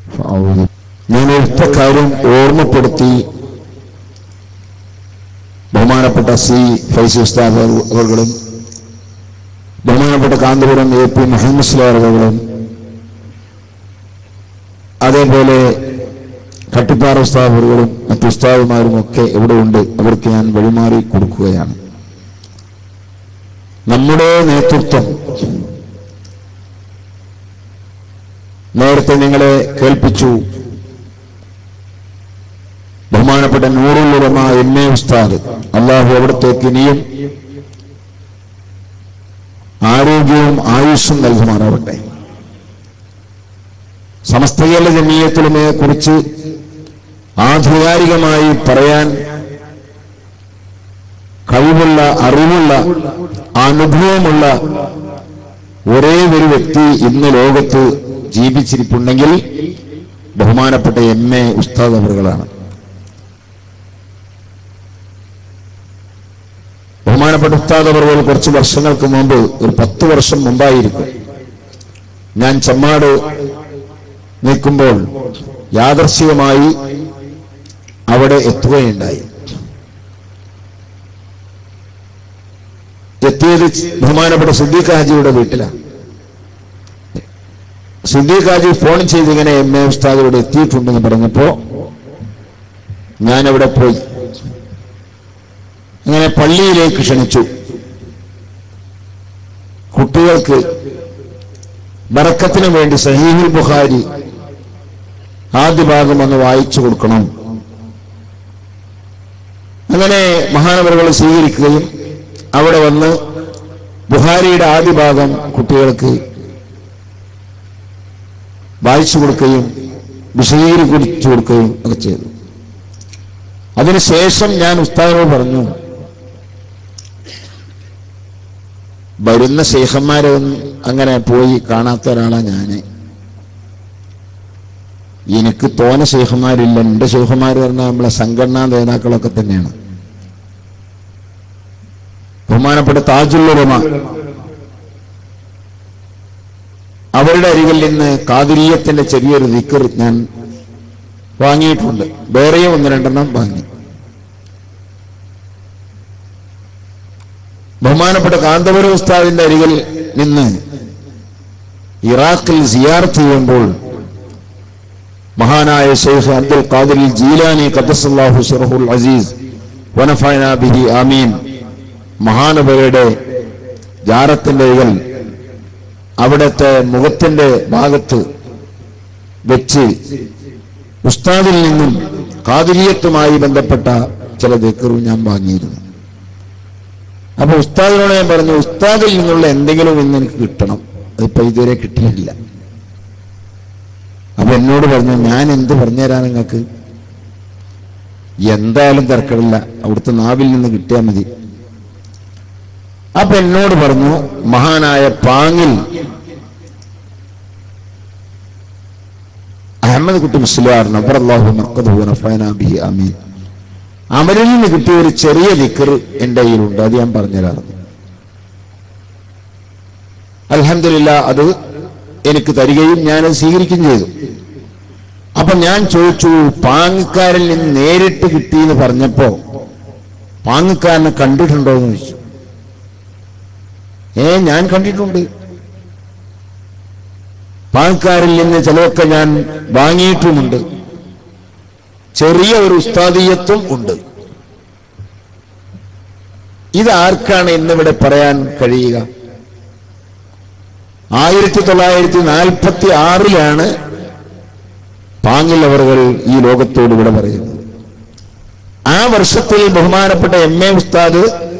ഞാൻ ഒറ്റ കാര്യം ഓർമ്മപ്പെടുത്തി ബഹുമാനപ്പെട്ട സി ഫൈസി ഉസ്താദ് അവർകളും ബഹുമാനപ്പെട്ട കാന്തപുരം എ പി മുഹമ്മദ് സ്ലാർ അവർകളും അതേപോലെ കട്ടിപ്പാറ ഉസ്താദുകളും മറ്റു ഉസ്താദുമാരും ഒക്കെ ഇവിടെ ഉണ്ട് അവർക്ക് ഞാൻ വഴിമാറി കൊടുക്കുകയാണ് നമ്മുടെ നേതൃത്വം നേരത്തെ നിങ്ങളെ കേൾപ്പിച്ചു ബഹുമാനപ്പെട്ട നൂറുലുറമ എം എ ഉസ്താദ് അള്ളാഹു അവിടത്തേക്ക് ഇനിയും ആരോഗ്യവും ആയുസ്സും നൽകുമാറാവട്ടെ സമസ്തകേരള ജമീയത്തുലമയെ കുറിച്ച് ആധികാരികമായി പറയാൻ കഴിവുള്ള അറിവുള്ള അനുഭവമുള്ള ഒരേ ഒരു വ്യക്തി ഇന്ന് ലോകത്ത് ജീവിച്ചിരിപ്പുണ്ടെങ്കിൽ ബഹുമാനപ്പെട്ട എം എ ഉസ്താദ് അവറുകളാണ് ബഹുമാനപ്പെട്ട ഉസ്താദ് അവറുകൾ കുറച്ച് വർഷങ്ങൾക്ക് മുമ്പ് ഒരു പത്ത് വർഷം മുമ്പായിരിക്കും ഞാൻ ചെമ്മാട് നിൽക്കുമ്പോൾ യാദർശികമായി അവിടെ എത്തുകയുണ്ടായി എത്തിയത് ബഹുമാനപ്പെട്ട സിദ്ദീഖ് ഹാജിയുടെ വീട്ടിലാണ് സിദ്ദീഖ് ഹാജി ഫോൺ ചെയ്ത് ഇങ്ങനെ എം എ ഉസ്താദ് ഇവിടെ എത്തിയിട്ടുണ്ടെന്ന് പറഞ്ഞപ്പോ ഞാൻ അവിടെ പോയി അങ്ങനെ പള്ളിയിലേക്ക് ക്ഷണിച്ചു കുട്ടികൾക്ക് ബറക്കത്തിന് വേണ്ടി സഹീഹുൽ ബുഖാരി ആദ്യ ഭാഗം ഒന്ന് വായിച്ചു കൊടുക്കണം അങ്ങനെ മഹാനവറുകൾ സ്വീകരിക്കുകയും അവിടെ വന്ന് ബുഹാരിയുടെ ആദ്യ ഭാഗം കുട്ടികൾക്ക് വായിച്ചു കൊടുക്കുകയും വിശദീകരിച്ചു കൊടുക്കുകയും ഒക്കെ ചെയ്തു അതിനുശേഷം ഞാൻ ഉസ്താദിനോട് പറഞ്ഞു വരുന്ന ശേഖന്മാരെ ഒന്നും അങ്ങനെ പോയി കാണാത്ത ഒരാളാണ് ഞാന് എനിക്ക് തോന ശേഖന്മാരില്ല എന്റെ ശേഖന്മാർ പറഞ്ഞാൽ നമ്മളെ സംഘടനാ നേതാക്കളൊക്കെ തന്നെയാണ് ബഹുമാനപ്പെട്ട താജുല്ലുറമ അവരുടെ അരികിൽ നിന്ന് കാതിരീയത്തിന്റെ ചെറിയൊരു ദിക്കർ ഞാൻ വാങ്ങിയിട്ടുണ്ട് വേറെയും ഒന്ന് രണ്ടെണ്ണം വാങ്ങി ബഹുമാനപ്പെട്ട കാന്തപുരം ഉസ്താദിന്റെ അരികിൽ നിന്ന് ഇറാഖിൽ സിയാർത്ത് ചെയ്യുമ്പോൾ മഹാനായ ഷെയ്ഖ് അബ്ദുൽ ഖാദിർ ജീലാനി ഖദ്ദസല്ലാഹു സിറഹുൽ അസീസ് വനഫന ബിഹി ആമീൻ മഹാനവരുടെ ജാറത്തിന്റെ അരികിൽ അവിടുത്തെ മുഖത്തിന്റെ ഭാഗത്ത് വെച്ച് ഉസ്താദിൽ നിന്നും കാതിരിയത്തുമായി ബന്ധപ്പെട്ട ചില ദിക്കറും ഞാൻ വാങ്ങിയിരുന്നു അപ്പൊ ഉസ്താദിനോട് ഞാൻ പറഞ്ഞു ഉസ്താദിൽ നിന്നുള്ള എന്തെങ്കിലും ഇന്ന് എനിക്ക് കിട്ടണം അതിപ്പോ ഇതുവരെ കിട്ടിയിട്ടില്ല അപ്പൊ എന്നോട് പറഞ്ഞു ഞാൻ എന്ത് പറഞ്ഞുതരാൻ നിങ്ങൾക്ക് എന്തായാലും തിരക്കടില്ല അവിടുത്തെ നാവിൽ നിന്ന് കിട്ടിയാൽ മതി അപ്പൊ എന്നോട് പറഞ്ഞു മഹാനായ പാങ്ങിൽ അഹമ്മദ് കുട്ടി മുസ്ലിയാർ നബർ അള്ളാഹു ബിഹി അമീൻ അമരിൽ നിന്ന് കിട്ടിയ ഒരു ചെറിയ ദിക്കർ എന്റെ കയ്യിലുണ്ട് അത് ഞാൻ പറഞ്ഞുതരാറുണ്ട് അലഹമില്ല അത് എനിക്ക് തരികയും ഞാനത് സ്വീകരിക്കുകയും ചെയ്തു അപ്പൊ ഞാൻ ചോദിച്ചു പാങ്ങക്കാരിൽ നിന്ന് നേരിട്ട് കിട്ടിയെന്ന് പറഞ്ഞപ്പോ പാങ്ങക്കാരനെ കണ്ടിട്ടുണ്ടോ എന്ന് ചോദിച്ചു ഏ ഞാൻ കണ്ടിട്ടുണ്ട് പാങ്ങക്കാരിൽ നിന്ന് ചിലതൊക്കെ ഞാൻ വാങ്ങിയിട്ടുമുണ്ട് ചെറിയ ഒരു ഉസ്താദീയത്വം ഉണ്ട് ഇത് ആർക്കാണ് ഇന്നിവിടെ പറയാൻ കഴിയുക ആയിരത്തി തൊള്ളായിരത്തി നാൽപ്പത്തി ആറിലാണ് പാങ്ങിൽ അവറുകൾ ഈ ലോകത്തോട് ഇവിടെ പറയുന്നത് ആ വർഷത്തിൽ ബഹുമാനപ്പെട്ട എം എ ഉസ്താദ്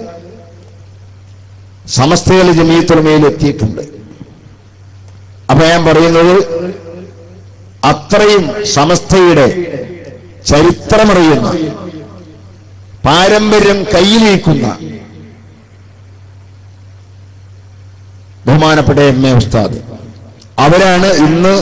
സമസ്തകളി ജമീത്തുലമയിൽ എത്തിയിട്ടുണ്ട് അപ്പൊ ഞാൻ പറയുന്നത് അത്രയും സമസ്തയുടെ ചരിത്രമറിയുന്ന പാരമ്പര്യം കയ്യിലിരിക്കുന്ന ബഹുമാനപ്പെട്ട എം എ ഉസ്താദ് അവരാണ് ഇന്ന്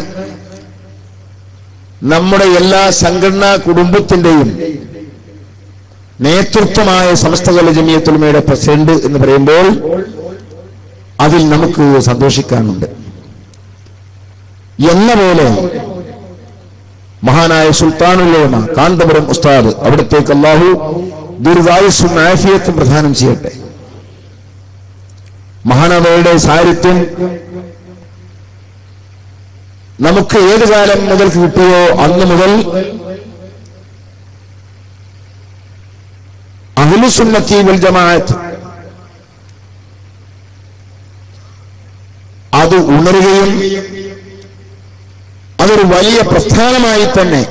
നമ്മുടെ എല്ലാ സംഘടനാ കുടുംബത്തിന്റെയും നേതൃത്വമായ സമസ്തകല ജമിയത്തുലമയുടെ പ്രസിഡന്റ് എന്ന് പറയുമ്പോൾ അതിൽ നമുക്ക് സന്തോഷിക്കാനുണ്ട് എന്ന പോലെ മഹാനായ സുൽത്താനുല്ലേമ കാന്തപുരം ഉസ്താദ് അവിടത്തേക്ക് അള്ളാഹു ദീർഘായുസ്സും ആഫിയത്തും പ്രദാനം ചെയ്യട്ടെ മഹാനവയുടെ സാരിത്യം നമുക്ക് ഏത് കാലം മുതൽ കിട്ടിയോ അന്ന് മുതൽ അഹ്ലുസുന്നത്തി വൽ ജമാഅത്ത് അത് ഉണരുകയും അതൊരു വലിയ പ്രസ്ഥാനമായി തന്നെ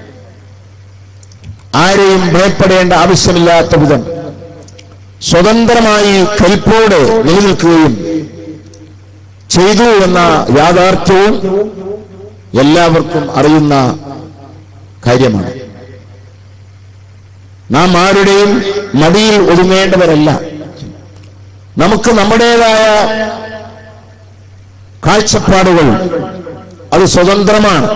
ആരെയും ഭയപ്പെടേണ്ട ആവശ്യമില്ലാത്ത വിധം സ്വതന്ത്രമായി കൽപ്പോടെ നിലനിൽക്കുകയും ചെയ്തു എന്ന യാഥാർത്ഥ്യവും എല്ലാവർക്കും അറിയുന്ന കാര്യമാണ് നാം ആരുടെയും മടിയിൽ ഒതുങ്ങേണ്ടവരല്ല നമുക്ക് നമ്മുടേതായ കാഴ്ചപ്പാടുകൾ അത് സ്വതന്ത്രമാണ്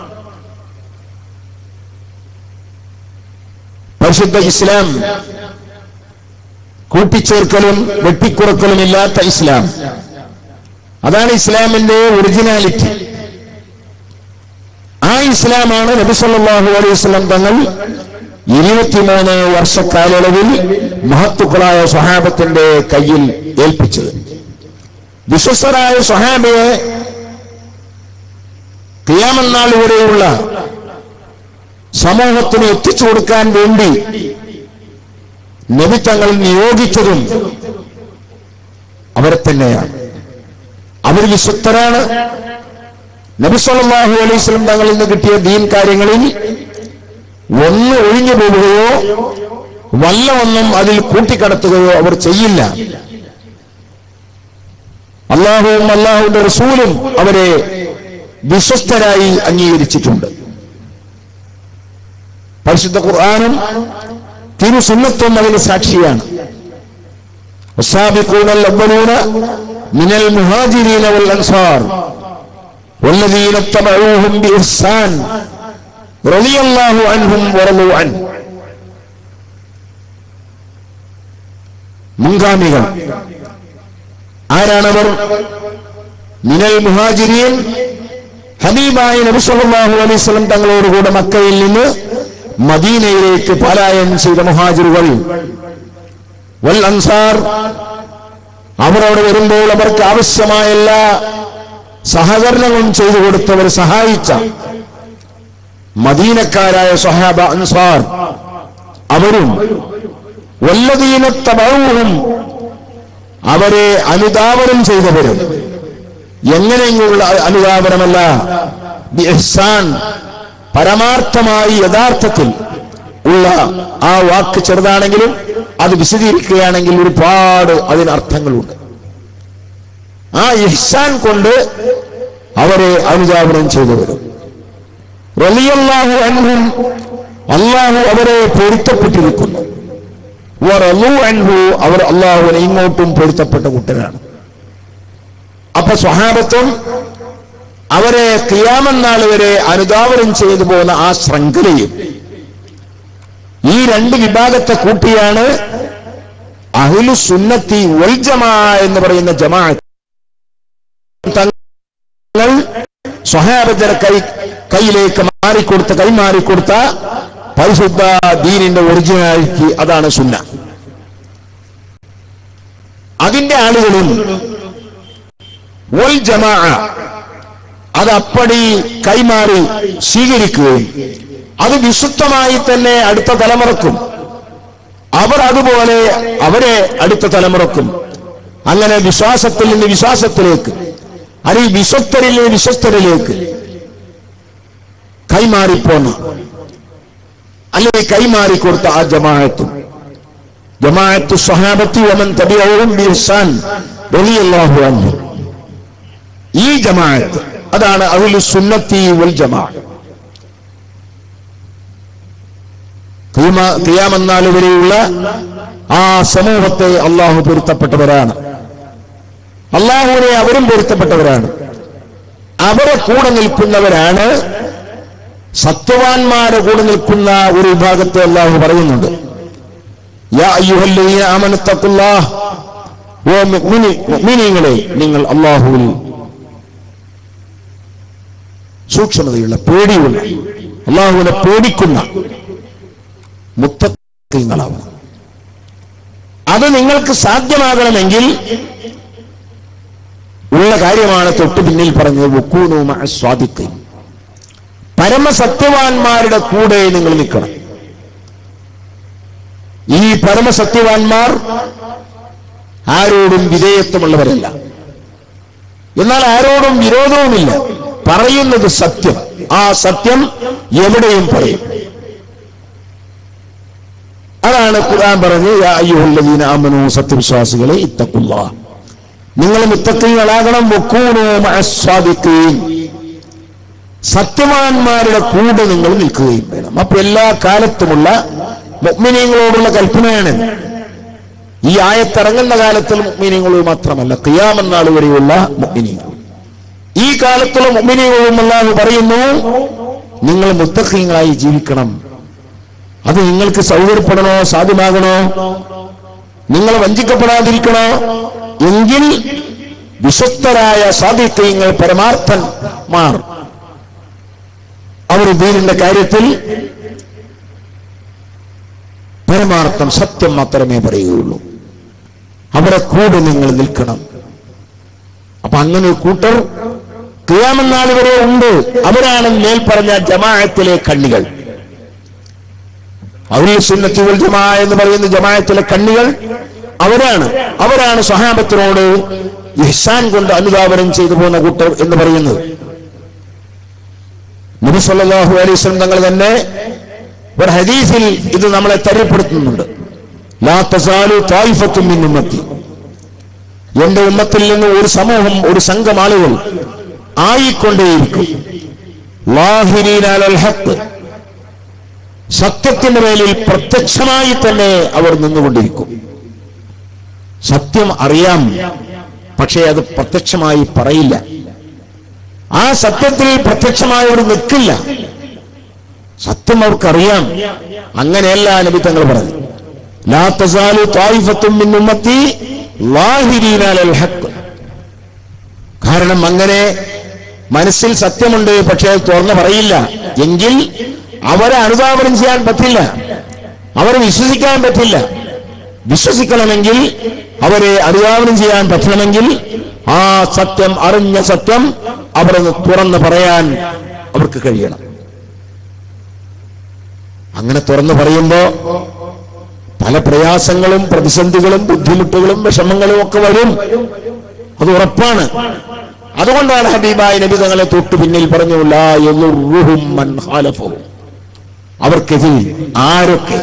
പരിശുദ്ധ ഇസ്ലാം കൂട്ടിച്ചേർക്കലും വെട്ടിക്കുറക്കലും ഇല്ലാത്ത ഇസ്ലാം അതാണ് ഇസ്ലാമിന്റെ ഒറിജിനാലിറ്റി ആ ഇസ്ലാമാണ് നബി സല്ലല്ലാഹു അലൈഹി വസല്ലം തങ്ങൾ ഇരുപത്തിമൂന്ന് വർഷക്കാലയളവിൽ മഹത്തുക്കളായ സ്വഹാബത്തിന്റെ കയ്യിൽ ഏൽപ്പിച്ചത് വിശ്വസ്തരായ സ്വഹാബയെ ക്രിയാമന്നാൾ വരെയുള്ള സമൂഹത്തിന് എത്തിച്ചു കൊടുക്കാൻ വേണ്ടി നബി തങ്ങൾ നിയോഗിച്ചതും അവരെ തന്നെയാണ് അവർ വിശ്വസ്തരാണ് നബി സല്ലല്ലാഹു അലൈഹി വസല്ലം തങ്ങളിൽ നിന്ന് കിട്ടിയ ദീൻ കാര്യങ്ങളിൽ ഒന്ന് ഒഴിഞ്ഞു പോവുകയോ വല്ല ഒന്നും അതിൽ കൂട്ടിക്കടത്തുകയോ അവർ ചെയ്യില്ല അള്ളാഹുവും അള്ളാഹുവിന്റെ റസൂലും അവരെ വിശ്വസ്തരായി അംഗീകരിച്ചിട്ടുണ്ട് പരിശുദ്ധ ഖുർആാനും തിരുസുന്നത്തും അതിന് സാക്ഷിയാണ് والسابقون الأولون من المهاجرين والأنصار والذين اتبعوهم بإحسان رضي الله عنهم ورضوا عنه മുൻഗാമികൾ ആരാണവർ മിനൽ മുഹാജിരിയൻ ഹബീബായ നബി സല്ലല്ലാഹു അലൈഹി വസല്ലം തങ്ങളോടുകൂടെ മക്കയിൽ നിന്ന് മദീനയിലേക്ക് പലായനം ചെയ്ത മുഹാജിറുകൾ വൽ അൻസാർ അവർ അവിടെ വരുമ്പോൾ അവർക്ക് ആവശ്യമായ എല്ലാ സഹകരണങ്ങളും ചെയ്തു കൊടുത്തവർ സഹായിച്ച മദീനക്കാരായ സഹാബ അൻസാർ അവരും വല്ലതീനത്തബവും അവരെ അനുധാവനം ചെയ്തവരും എങ്ങനെയുള്ള അനുധാവനമല്ല ബി ഇഹ്സാൻ പരമാർത്ഥമായി യഥാർത്ഥത്തിൽ ഉള്ള ആ വാക്ക് ചെറുതാണെങ്കിലും അത് വിശദീകരിക്കുകയാണെങ്കിൽ ഒരുപാട് അതിനർത്ഥങ്ങളുണ്ട് ആ ഇഹ്സാൻ കൊണ്ട് അവരെ അനുധാവനം ചെയ്തവരും റലിയല്ലാഹു അൻഹും അള്ളാഹു അവരെ പൊരുത്തപ്പെട്ടിരിക്കുന്നു വറലു അൻഹു അവർ അള്ളാഹുവിനെ ഇങ്ങോട്ടും പൊരുത്തപ്പെട്ട കൂട്ടരാണ് അപ്പൊ സ്വഹാബത്തും അവരെ കിയാമെന്നാൾ വരെ അനുധാവനം ചെയ്തു പോകുന്ന ആ ശൃംഖലയും ഈ രണ്ട് വിഭാഗത്തെ കൂട്ടിയാണ് അഹ്ലു സുന്നത്തി വൽ ജമാ എന്ന് പറയുന്ന ജമാഅത്ത് തങ്ങൾ സ്വഹാബത്തിന്റെ കൈ കയ്യിലേക്ക് മാറിക്കൊടുത്ത കൈമാറിക്കൊടുത്ത പരിശുദ്ധ ദീനിന്റെ ഒറിജിനാലിറ്റി അതാണ് സുന്ന അതിന്റെ ആളുകളും വൽ ജമാ അത് അപ്പടി കൈമാറി സ്വീകരിക്കുകയും അത് വിശുദ്ധമായി തന്നെ അടുത്ത തലമുറക്കും അവർ അതുപോലെ അവരെ അടുത്ത തലമുറക്കും അങ്ങനെ വിശ്വാസത്തിൽ നിന്ന് വിശ്വാസത്തിലേക്ക് അല്ലെങ്കിൽ വിശ്വസ്തരിൽ നിന്ന് വിശ്വസ്തരിലേക്ക് കൈമാറിപ്പോന്ന അല്ലെങ്കിൽ കൈമാറിക്കൊടുത്ത ആ ജമാഅത്തും ജമാഅത്ത് സ്വഹാബത്തി ഒമൻ തബിയവും ബിഹ്സാൻ റളിയല്ലാഹു അൻഹു ഈ ജമാഅത്ത് അതാണ് അഹ്ലു സുന്നത്തി വൽ ജമാ കിയാമെന്നാൽ വരെയുള്ള ആ സമൂഹത്തെ അള്ളാഹു പൊരുത്തപ്പെട്ടവരാണ് അള്ളാഹുവിനെ അവരും പൊരുത്തപ്പെട്ടവരാണ് അവരെ കൂടെ നിൽക്കുന്നവരാണ് സത്വവാന്മാരെ കൂടെ നിൽക്കുന്ന ഒരു വിഭാഗത്തെ അള്ളാഹു പറയുന്നുണ്ട് യാ അയ്യുഹല്ലദീന ആമനു തഖുല്ലാഹ് ഓ മുഅ്മിനി മുഅ്മിനീങ്ങളെ നിങ്ങൾ അള്ളാഹുവിൽ സൂക്ഷ്മതയുള്ള പേടിയുള്ള അള്ളാഹുവിനെ പേടിക്കുന്ന മുത്തങ്ങളാവണം അത് നിങ്ങൾക്ക് സാധ്യമാകണമെങ്കിൽ ഉള്ള കാര്യമാണ് തൊട്ടു പിന്നിൽ പറഞ്ഞത് വുക്കൂനു സ്വാദിക്കും പരമസത്യവാന്മാരുടെ കൂടെ നിങ്ങൾ നിൽക്കണം ഈ പരമസത്യവാന്മാർ ആരോടും വിധേയത്വമുള്ളവരല്ല എന്നാൽ ആരോടും വിരോധവുമില്ല പറയുന്നത് സത്യം ആ സത്യം എവിടെയും പറയും അതാണ് ഖുർആൻ പറഞ്ഞ് യാ അയ്യുഹല്ലദീന ആമനൂ സത്യവിശ്വാസികളെ ഇത്തക്കുള്ള നിങ്ങൾ മുത്തക്കീകളാകണം വക്കൂനോ മഅസ്വാദിഖീൻ സത്യവാന്മാരുടെ കൂടെ നിങ്ങൾ നിൽക്കുകയും വേണം അപ്പൊ എല്ലാ കാലത്തുമുള്ള മുഗ്മിനീങ്ങളോടുള്ള കൽപ്പനയാണ് ഈ ആയത്തിറങ്ങുന്ന കാലത്തിൽ മുഗ്മിനീങ്ങളോട് മാത്രമല്ല കിയാമെന്നാൾ വരെയുള്ള മുഗ്മിനീങ്ങൾ ഈ കാലത്തുള്ള മുഗ്മിനീങ്ങളും അല്ലാഹു പറയുന്നു നിങ്ങൾ മുത്തഖീങ്ങളായി ജീവിക്കണം അത് നിങ്ങൾക്ക് സൗകര്യപ്പെടണോ സാധ്യമാകണോ നിങ്ങൾ വഞ്ചിക്കപ്പെടാതിരിക്കണോ എങ്കിൽ വിശ്വസ്തരായ സാധിക്കങ്ങൾ പരമാർത്ഥന്മാർ അവർ ദീനിന്റെ കാര്യത്തിൽ പരമാർത്ഥം സത്യം മാത്രമേ പറയുകയുള്ളൂ അവരെ കൂടെ നിങ്ങൾ നിൽക്കണം അപ്പൊ അങ്ങനെ ഒരു കൂട്ടർ ക്രിയാമെന്നാൾ വരെ ഉണ്ട് അവരാണ് മേൽപ്പറഞ്ഞ ജമാഅത്തിലെ കണ്ണികൾ അവരിൽ സുന്നത്തി വൽ ജമാ എന്ന് പറയുന്ന ജമാഅത്തിലെ കണ്ണികൾ അവരാണ് അവരാണ് സഹാബത്തിനോട് ഇഹ്സാൻ കൊണ്ട് അനുധാവനം ചെയ്തു പോകുന്ന കൂട്ടർ എന്ന് പറയുന്നത് നബി സല്ലല്ലാഹു അലൈഹി വസല്ലം തങ്ങൾ തന്നെ ഒരു ഹദീസിൽ ഇത് നമ്മളെ തരപ്പെടുത്തുന്നുണ്ട് ലാ തസാലു തായിഫത്തും മിൻ ഉമ്മത്തി എന്റെ ഉമ്മത്തിൽ നിന്ന് ഒരു സമൂഹം ഒരു സംഘം ആളുകൾ ആയിക്കൊണ്ടേയിരിക്കും ലാഹിരീന അലൽ ഹഖ് സത്യത്തിന്റെ മേലിൽ പ്രത്യക്ഷമായി തന്നെ അവർ നിന്നുകൊണ്ടിരിക്കും സത്യം അറിയാം പക്ഷേ അത് പ്രത്യക്ഷമായി പറയില്ല ആ സത്യത്തിൽ പ്രത്യക്ഷമായി അവർ നിൽക്കില്ല സത്യം അവർക്കറിയാം അങ്ങനെയല്ല നബി തങ്ങൾ പറഞ്ഞു ലാ തസാലു തായിഫത്തും മിൻ ഉമ്മത്തി ലാഹിരീന അലൽ ഹഖ് കാരണം അങ്ങനെ മനസ്സിൽ സത്യമുണ്ട് പക്ഷേ അത് തുറന്നു പറയില്ല എങ്കിൽ അവരെ അനുധാവനം ചെയ്യാൻ പറ്റില്ല അവരെ വിശ്വസിക്കാൻ പറ്റില്ല വിശ്വസിക്കണമെങ്കിൽ അവരെ അനുധാവനം ചെയ്യാൻ പറ്റണമെങ്കിൽ ആ സത്യം അറിഞ്ഞ സത്യം അവർ തുറന്ന് പറയാൻ അവർക്ക് കഴിയണം അങ്ങനെ തുറന്നു പറയുമ്പോ പല പ്രയാസങ്ങളും പ്രതിസന്ധികളും ബുദ്ധിമുട്ടുകളും വിഷമങ്ങളും ഒക്കെ വരും അത് ഉറപ്പാണ് അതുകൊണ്ടാണ് ഹബീബായ നബി തങ്ങളെ തൊട്ടു പിന്നിൽ പറഞ്ഞു ലാ യദുർറുഹും മൻ ഖാലഫഹും അവർക്കെതിൽ ആരൊക്കെ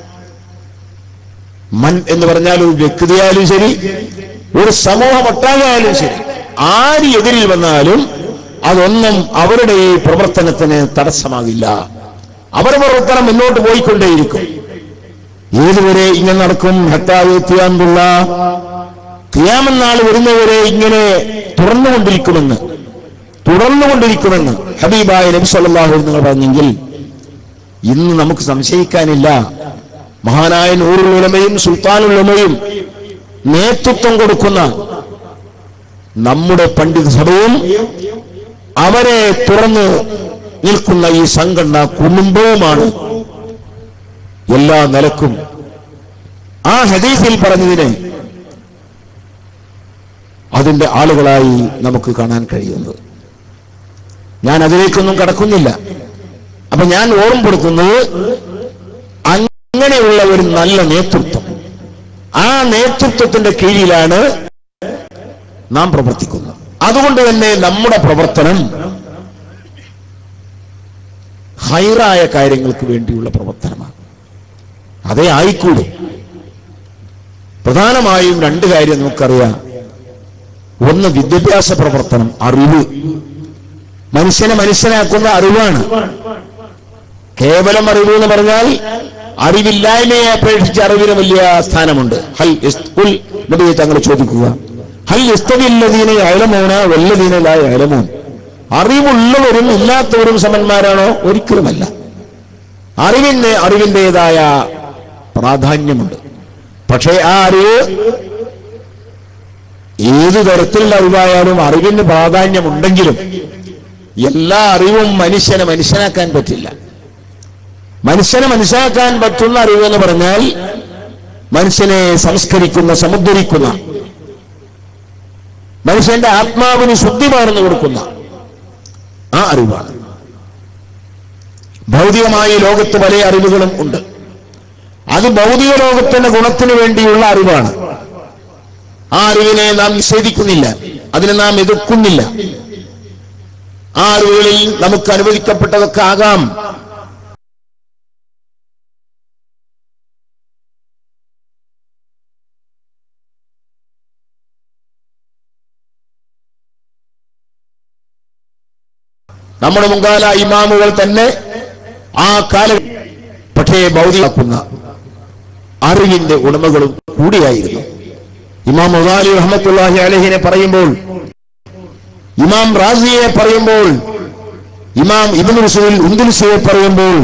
മൻ എന്ന് പറഞ്ഞാൽ ഒരു വ്യക്തിയായാലും ശരി ഒരു സമൂഹം ഒട്ടാകെയായാലും ശരി ആര് എതിരിൽ വന്നാലും അതൊന്നും അവരുടെ ഈ പ്രവർത്തനത്തിന് തടസ്സമാകില്ല അവരുടെ പ്രവർത്തനം മുന്നോട്ട് പോയിക്കൊണ്ടേയിരിക്കും ഏതുവരെ ഇങ്ങനെ നടക്കും ഹത്താവെത്തിയാന്നുള്ള ക്രിയാമെന്നാൾ വരുന്നവരെ ഇങ്ങനെ തുറന്നുകൊണ്ടിരിക്കുമെന്ന് തുടർന്നുകൊണ്ടിരിക്കുമെന്ന് ഹബീബായ നബി സല്ലല്ലാഹു അലൈഹി നിങ്ങൾ പറഞ്ഞെങ്കിൽ ഇന്ന് നമുക്ക് സംശയിക്കാനില്ല മഹാനായ നൂറുൽ ഉലമയും സുൽത്താനുൽ ഉലമയും നേതൃത്വം കൊടുക്കുന്ന നമ്മുടെ പണ്ഡിത സഭയും അവരെ തുറന്ന് നിൽക്കുന്ന ഈ സംഘടന കുടുംബവുമാണ് എല്ലാ നിലക്കും ആ ഹദീസിൽ പറഞ്ഞതിനെ അതിന്റെ ആളുകളായി നമുക്ക് കാണാൻ കഴിയുന്നത് ഞാൻ അതിലേക്കൊന്നും കടക്കുന്നില്ല അപ്പൊ ഞാൻ ഓർമ്മപ്പെടുത്തുന്നത് അങ്ങനെയുള്ള ഒരു നല്ല നേതൃത്വം ആ നേതൃത്വത്തിന്റെ കീഴിലാണ് നാം പ്രവർത്തിക്കുന്നത് അതുകൊണ്ട് തന്നെ നമ്മുടെ പ്രവർത്തനം ഹൈറായ കാര്യങ്ങൾക്ക് വേണ്ടിയുള്ള പ്രവർത്തനമാണ് അതേ ആയിക്കൂടും പ്രധാനമായും രണ്ട് കാര്യം നമുക്കറിയാം ഒന്ന് വിദ്യാഭ്യാസ പ്രവർത്തനം അറിവ് മനുഷ്യനെ മനുഷ്യനാക്കുന്ന അറിവാണ് കേവലം അറിവ് എന്ന് പറഞ്ഞാൽ അറിവില്ലായ്മയെ അപേക്ഷിച്ച് അറിവിന് വലിയ സ്ഥാനമുണ്ട് ഹൽ യസ്തുൽ നബിയെ തങ്ങൾ ചോദിക്കുക ഹൽ യസ്തവില്ലതീന അയലമോന വല്ലതീനല അയലമോൻ അറിവുള്ളവരും ഇല്ലാത്തവരും സമന്മാരാണോ ഒരിക്കലുമല്ല അറിവിന് അറിവിൻ്റെതായ പ്രാധാന്യമുണ്ട് പക്ഷേ ആ അറിവ് ഏതു തരത്തിലുള്ള അറിവായാലും അറിവിന് പ്രാധാന്യമുണ്ടെങ്കിലും എല്ലാ അറിവും മനുഷ്യനെ മനുഷ്യനാക്കാൻ പറ്റില്ല മനുഷ്യനെ മനസ്സിലാക്കാൻ പറ്റുന്ന അറിവ് എന്ന് പറഞ്ഞാൽ മനുഷ്യനെ സംസ്കരിക്കുന്ന സമുദ്ധരിക്കുന്ന മനുഷ്യന്റെ ആത്മാവിന് ശുദ്ധി പകർന്നു കൊടുക്കുന്ന ആ അറിവാണ് ഭൗതികമായ ഈ ലോകത്ത് പല അറിവുകളും ഉണ്ട് അത് ഭൗതിക ലോകത്തിന്റെ ഗുണത്തിന് വേണ്ടിയുള്ള അറിവാണ് ആ അറിവിനെ നാം നിഷേധിക്കുന്നില്ല അതിനെ നാം എതിർക്കുന്നില്ല ആ അറിവുകളിൽ നമുക്ക് അനുവദിക്കപ്പെട്ടതൊക്കെ ആകാം നമ്മുടെ മുൻകാല ഇമാമുകൾ തന്നെ ആ കാല പക്ഷേ ഭൗതികമാക്കുന്ന അറിവിന്റെ ഉടമകളും കൂടിയായിരുന്നു ഇമാം മുസാലി റഹ്മത്തുല്ലാഹി അലഹിനെ പറയുമ്പോൾ ഇമാം റാസിയെ പറയുമ്പോൾ ഇമാം ഇബിൻ റുസൂൽ ഉന്ദുൽസിയെ പറയുമ്പോൾ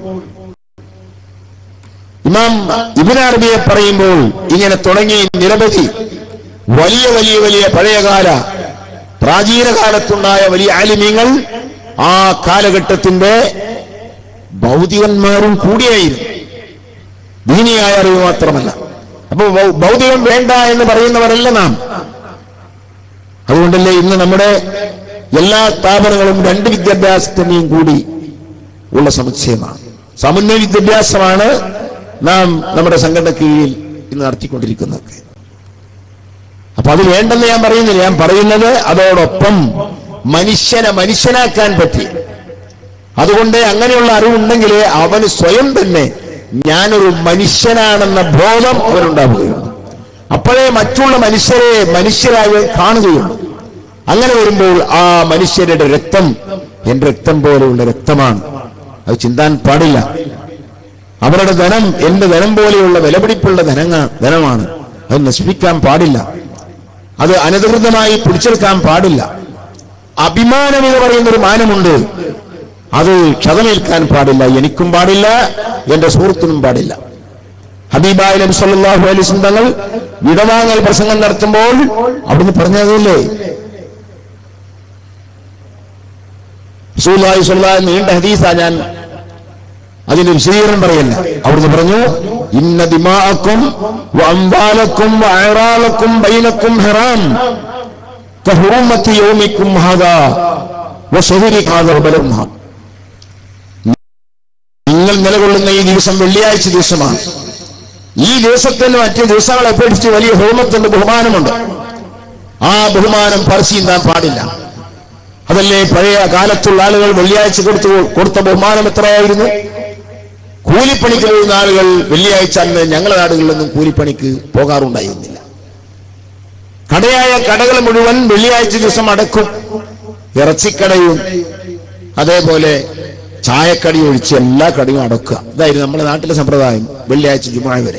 ഇമാം ഇബിൻ അറബിയെ പറയുമ്പോൾ ഇങ്ങനെ തുടങ്ങി നിരവധി വലിയ വലിയ വലിയ പഴയകാല പ്രാചീന കാലത്തുണ്ടായ വലിയ ആലിമ്യങ്ങൾ ആ കാലഘട്ടത്തിന്റെ ഭൗതികന്മാരും കൂടിയായിരുന്നു ദീനിയായ അറിവ് മാത്രമല്ല അപ്പൊ ഭൗ- ഭൗതികം വേണ്ട എന്ന് പറയുന്നവരല്ല നാം അതുകൊണ്ടല്ലേ ഇന്ന് നമ്മുടെ എല്ലാ സ്ഥാപനങ്ങളും രണ്ട് വിദ്യാഭ്യാസത്തിനെയും കൂടി ഉള്ള സമുച്ചയമാണ് സമുന്നയ വിദ്യാഭ്യാസമാണ് നാം നമ്മുടെ സംഘടന കീഴിൽ ഇന്ന് നടത്തിക്കൊണ്ടിരിക്കുന്നതൊക്കെ അപ്പൊ അത് വേണ്ടെന്ന് ഞാൻ പറയുന്നില്ല ഞാൻ പറയുന്നത് അതോടൊപ്പം മനുഷ്യനെ മനുഷ്യനാക്കാൻ പറ്റി അതുകൊണ്ട് അങ്ങനെയുള്ള അറിവുണ്ടെങ്കിൽ അവന് സ്വയം തന്നെ ഞാനൊരു മനുഷ്യനാണെന്ന ബോധം അവനുണ്ടാവുകയുള്ളൂ അപ്പോഴേ മറ്റുള്ള മനുഷ്യരെ മനുഷ്യരായി കാണുകയുള്ളൂ അങ്ങനെ വരുമ്പോൾ ആ മനുഷ്യരുടെ രക്തം എന്റെ രക്തം പോലെയുള്ള രക്തമാണ് അത് ചിന്താൻ പാടില്ല അവരുടെ ധനം എന്റെ ധനം പോലെയുള്ള വിലപിടിപ്പുള്ള ധനങ്ങ ധനമാണ് അത് നശിപ്പിക്കാൻ പാടില്ല അത് അനധികൃതമായി പിടിച്ചെടുക്കാൻ പാടില്ല അഭിമാനം എന്ന് പറയുന്ന ഒരു മാനമുണ്ട് അത് ക്ഷതമേൽക്കാൻ പാടില്ല എനിക്കും പാടില്ല എന്റെ സുഹൃത്തിനും പാടില്ല ഹബീബായ നബി സല്ലല്ലാഹു അലൈഹി വസല്ലം തങ്ങൾ വിടവാങ്ങൽ പ്രസംഗം നടത്തുമ്പോൾ അവിടുന്ന് പറഞ്ഞതല്ലേ റസൂലുള്ളാഹി സ്വല്ലല്ലാഹു അലൈഹി നീണ്ട ഹദീസാ ഞാൻ അതിന്റെ വിശദീകരണം പറയല്ല അവിടുന്ന് പറഞ്ഞു ഇന്ന ദിമാഅക്കും വഅംവാലക്കും വഅറാലക്കും ബൈനക്കും ഹറാം കഹുറുമത്തി യൗമിക്കും ഹാദാ വശഹരി ഹാദാ ബലം നിങ്ങൾ നിലകൊള്ളുന്ന ഈ ദിവസം വെള്ളിയാഴ്ച ദിവസമാണ് ഈ ദിവസത്തിന് മറ്റു ദിവസങ്ങളെ അപേക്ഷിച്ച് വലിയ ഹോമത്തിന്റെ ബഹുമാനമുണ്ട് ആ ബഹുമാനം പറിച്ചീന്താൻ പാടില്ല അതല്ലേ പഴയ കാലത്തുള്ള ആളുകൾ വെള്ളിയാഴ്ച കൊടുത്തു കൊടുത്ത ബഹുമാനം എത്രയായിരുന്നു കൂലിപ്പണിക്ക് പോകുന്ന ആളുകൾ വെള്ളിയാഴ്ച അന്ന് ഞങ്ങളുടെ നാടുകളിലൊന്നും കൂലിപ്പണിക്ക് പോകാറുണ്ടായിരുന്നില്ല കടയായ കടകൾ മുഴുവൻ വെള്ളിയാഴ്ച ദിവസം അടക്കും ഇറച്ചിക്കടയും അതേപോലെ ചായക്കടി ഒഴിച്ച് എല്ലാ കടയും അടക്കുക ഇതായിരുന്നു നമ്മുടെ നാട്ടിലെ സമ്പ്രദായം വെള്ളിയാഴ്ച ജുമായ വരെ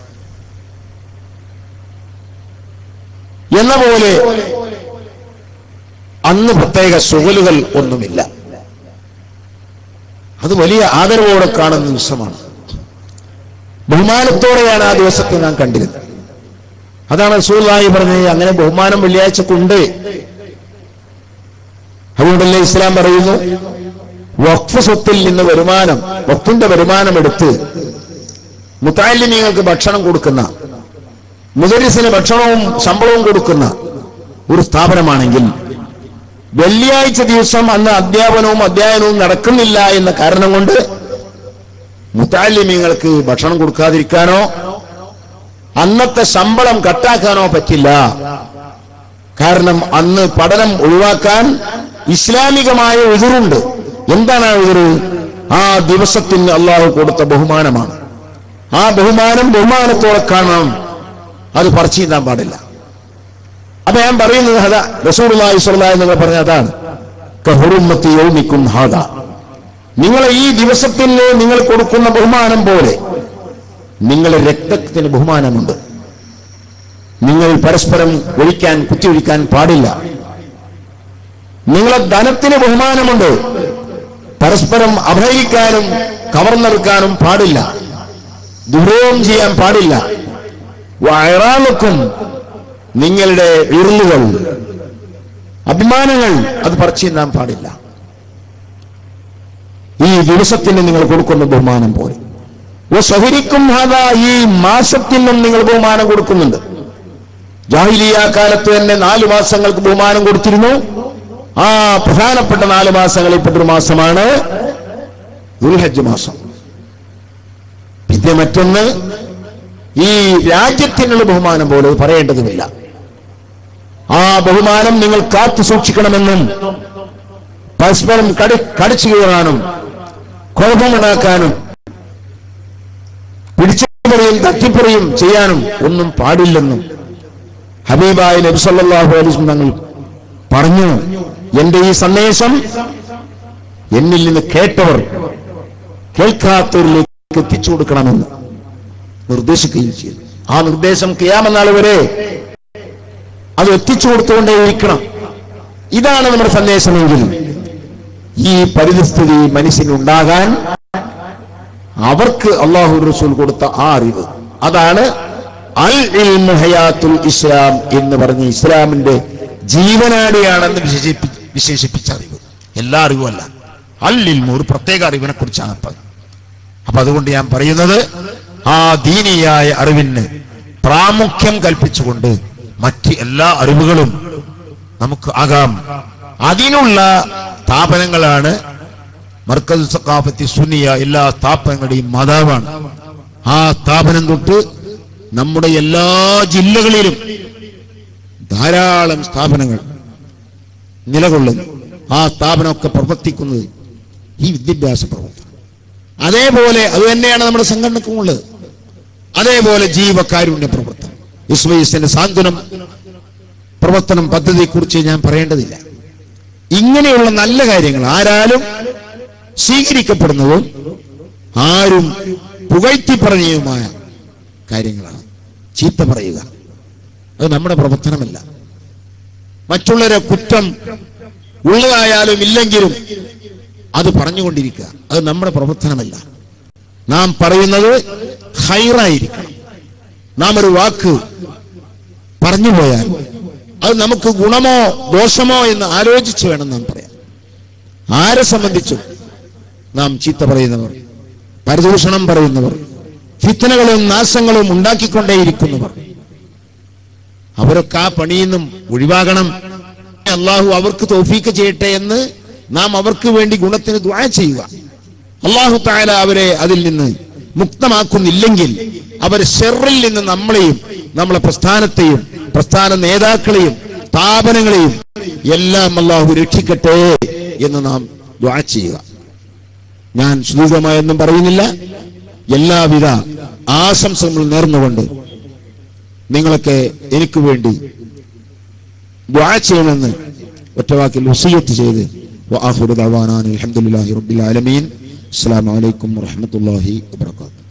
എന്ന പോലെ അന്ന് പ്രത്യേക സുകലുകൾ ഒന്നുമില്ല അത് വലിയ ആദരവോടെ കാണുന്ന ദിവസമാണ് ബഹുമാനത്തോടെയാണ് ആ ദിവസത്തെ നാം കണ്ടിരുന്നത് അതാണ് റസൂലുള്ളാഹി പറഞ്ഞത് അങ്ങനെ ബഹുമാനം വെള്ളിയാഴ്ചക്കുണ്ട് അതുകൊണ്ടല്ലേ ഇസ്ലാം പറയുന്നു വഖഫ് സ്വത്തിൽ നിന്ന് വരുമാനം വഖഫിന്റെ വരുമാനം എടുത്ത് മുത്താലിമീങ്ങൾക്ക് ഭക്ഷണം കൊടുക്കുന്ന മുദരിസിന് ഭക്ഷണവും ശമ്പളവും കൊടുക്കുന്ന ഒരു സ്ഥാപനമാണെങ്കിൽ വെള്ളിയാഴ്ച ദിവസം അന്ന് അധ്യാപനവും അധ്യയനവും നടക്കുന്നില്ല എന്ന കാരണം കൊണ്ട് മുത്താലിമീങ്ങൾക്ക് ഭക്ഷണം കൊടുക്കാതിരിക്കാനോ അന്നത്തെ ശമ്പളം കട്ടാക്കാനോ പറ്റില്ല കാരണം അന്ന് പഠനം ഒഴിവാക്കാൻ ഇസ്ലാമികമായ എതിറുണ്ട് എന്താണ് ആ എതിറ് ആ ദിവസത്തിന് അള്ളാഹു കൊടുത്ത ബഹുമാനമാണ് ആ ബഹുമാനം ബഹുമാനത്തോടെ കാണണം അത് പറിച്ചു തീരാൻ പാടില്ല അപ്പൊ ഞാൻ പറയുന്നത് അതാ റസൂർലായി സ്വലായി നിങ്ങൾ പറഞ്ഞ അതാണ് കഹുറുമത്തി യൗമിക്കും ഹാദ നിങ്ങളെ ഈ ദിവസത്തിന് നിങ്ങൾ കൊടുക്കുന്ന ബഹുമാനം പോലെ നിങ്ങളുടെ രക്തത്തിന് ബഹുമാനമുണ്ട് നിങ്ങൾ പരസ്പരം ഒഴിക്കാൻ കുത്തിയൊഴിക്കാൻ പാടില്ല നിങ്ങളെ ധനത്തിന് ബഹുമാനമുണ്ട് പരസ്പരം അപഹരിക്കാനും കവർന്നെടുക്കാനും പാടില്ല ദുരവും ചെയ്യാൻ പാടില്ല വയറാളുക്കും നിങ്ങളുടെ ഇറുന്നുകൾ അഭിമാനങ്ങൾ അത് പറിച്ചു തിന്നാൻ പാടില്ല ഈ ദിവസത്തിന് നിങ്ങൾ കൊടുക്കുന്ന ബഹുമാനം പോലെ ഓ സഹരിക്കും ഹദ ഈ മാസത്തിനും നിങ്ങൾ ബഹുമാനം കൊടുക്കുന്നുണ്ട് ജാഹിലിയ കാലത്ത് തന്നെ നാലു മാസങ്ങൾക്ക് ബഹുമാനം കൊടുത്തിരുന്നു ആ പ്രധാനപ്പെട്ട നാല് മാസങ്ങളിൽപ്പെട്ടൊരു മാസമാണ് ദുൽഹജ്ജ് മാസം പിന്നെ മറ്റൊന്ന് ഈ രാജ്യത്തിനുള്ള ബഹുമാനം പോലെ പറയേണ്ടതുമില്ല ആ ബഹുമാനം നിങ്ങൾ കാത്തു സൂക്ഷിക്കണമെന്നും പരസ്പരം കടി കടിച്ചു കീറാനും കുഴപ്പമുണ്ടാക്കാനും പിടിച്ചുപറിയും തട്ടിപ്പറിയും ചെയ്യാനും ഒന്നും പാടില്ലെന്നും ഹബീബായ നബി സല്ലല്ലാഹു അലൈഹി വസല്ലം തങ്ങൾ പറഞ്ഞു എന്റെ ഈ സന്ദേശം എന്നിൽ നിന്ന് കേട്ടവർ കേൾക്കാത്തവരിലേക്ക് എത്തിച്ചു കൊടുക്കണമെന്ന് നിർദ്ദേശിക്കുകയും ചെയ്തു ആ നിർദ്ദേശം കിയാമെന്നാൾ വരെ അത് എത്തിച്ചു കൊടുത്തുകൊണ്ടേയിരിക്കണം ഇതാണ് നമ്മുടെ സന്ദേശമെങ്കിൽ ഈ പരിതസ്ഥിതി മനുഷ്യനുണ്ടാകാൻ അവർക്ക് അള്ളാഹു റസൂൽ കൊടുത്ത ആ അറിവ് അതാണ് അൽ ഇൽമു ഹയാത്തുൽ ഇസ്ലാം എന്ന് പറഞ്ഞ ഇസ്ലാമിന്റെ ജീവനാടിയാണെന്ന് വിശേഷിപ്പി വിശേഷിപ്പിച്ച അറിവ് എല്ലാ അറിവുമല്ല അൽ ഇൽമു ഒരു പ്രത്യേക അറിവിനെ കുറിച്ചാണ് പറഞ്ഞത് അപ്പൊ അതുകൊണ്ട് ഞാൻ പറയുന്നത് ആ ദീനിയായ അറിവിന് പ്രാമുഖ്യം കൽപ്പിച്ചുകൊണ്ട് മറ്റ് എല്ലാ അറിവുകളും നമുക്ക് ആകാം അതിനുള്ള സ്ഥാപനങ്ങളാണ് മർക്കസ് സക്കാഫത്തി സുന്നിയ എല്ലാ സ്ഥാപനങ്ങളുടെയും മാതാവാണ് ആ സ്ഥാപനം തൊട്ട് നമ്മുടെ എല്ലാ ജില്ലകളിലും ധാരാളം സ്ഥാപനങ്ങൾ നിലകൊള്ളുന്നു ആ സ്ഥാപനമൊക്കെ പ്രവർത്തിക്കുന്നത് ഈ വിദ്യാഭ്യാസ പ്രവർത്തനം അതേപോലെ അത് തന്നെയാണ് നമ്മുടെ സംഘടനക്കും ഉള്ളത് അതേപോലെ ജീവകാരുണ്യ പ്രവർത്തനം ഇസ്വൈസിന്റെ സാന്ത്വനം പ്രവർത്തനം പദ്ധതിയെക്കുറിച്ച് ഞാൻ പറയേണ്ടതില്ല ഇങ്ങനെയുള്ള നല്ല കാര്യങ്ങൾ ആരാലും സ്വീകരിക്കപ്പെടുന്നതും ആരും പുകഴ്ത്തി പറഞ്ഞതുമായ കാര്യങ്ങളാണ് ചീത്ത പറയുക അത് നമ്മുടെ പ്രവർത്തനമല്ല മറ്റുള്ളവരെ കുറ്റം ഉള്ളതായാലും ഇല്ലെങ്കിലും അത് പറഞ്ഞുകൊണ്ടിരിക്കുക അത് നമ്മുടെ പ്രവർത്തനമല്ല നാം പറയുന്നത് ഹൈറായിരിക്കണം നാം ഒരു വാക്ക് പറഞ്ഞു പോയാൽ അത് നമുക്ക് ഗുണമോ ദോഷമോ എന്ന് ആലോചിച്ച് വേണം നാം പറയാൻ ആരെ സംബന്ധിച്ചും നാം ചീത്ത പറയുന്നവർ പരദൂഷണം പറയുന്നവർ ഫിത്തനകളും നാശങ്ങളും ഉണ്ടാക്കിക്കൊണ്ടേയിരിക്കുന്നവർ അവരൊക്കെ ആ പണിയിൽ നിന്നും ഒഴിവാകണം അള്ളാഹു അവർക്ക് തോഫീക്ക് ചെയ്യട്ടെ എന്ന് നാം അവർക്ക് വേണ്ടി ഗുണത്തിന് ദ്വാ ചെയ്യുക അള്ളാഹു താല അവരെ അതിൽ നിന്ന് മുക്തമാക്കുന്നില്ലെങ്കിൽ അവർ ഷെറിൽ നിന്ന് നമ്മളെയും നമ്മളെ പ്രസ്ഥാനത്തെയും പ്രസ്ഥാന നേതാക്കളെയും സ്ഥാപനങ്ങളെയും എല്ലാം അള്ളാഹു രക്ഷിക്കട്ടെ എന്ന് നാം ദ്വാ ചെയ്യുക ഞാൻ സുദീർഘമായൊന്നും പറയുന്നില്ല എല്ലാവിധ ആശംസകൾ നേർന്നുകൊണ്ട് നിങ്ങളൊക്കെ എനിക്ക് വേണ്ടി ദ്വാ ചെയ്യണമെന്ന് ഒറ്റവാക്കിൽ വസീയത്ത് ചെയ്ത് وآخر دعوانا الحمد لله رب العالمين السلام عليكم ورحمة الله وبركاته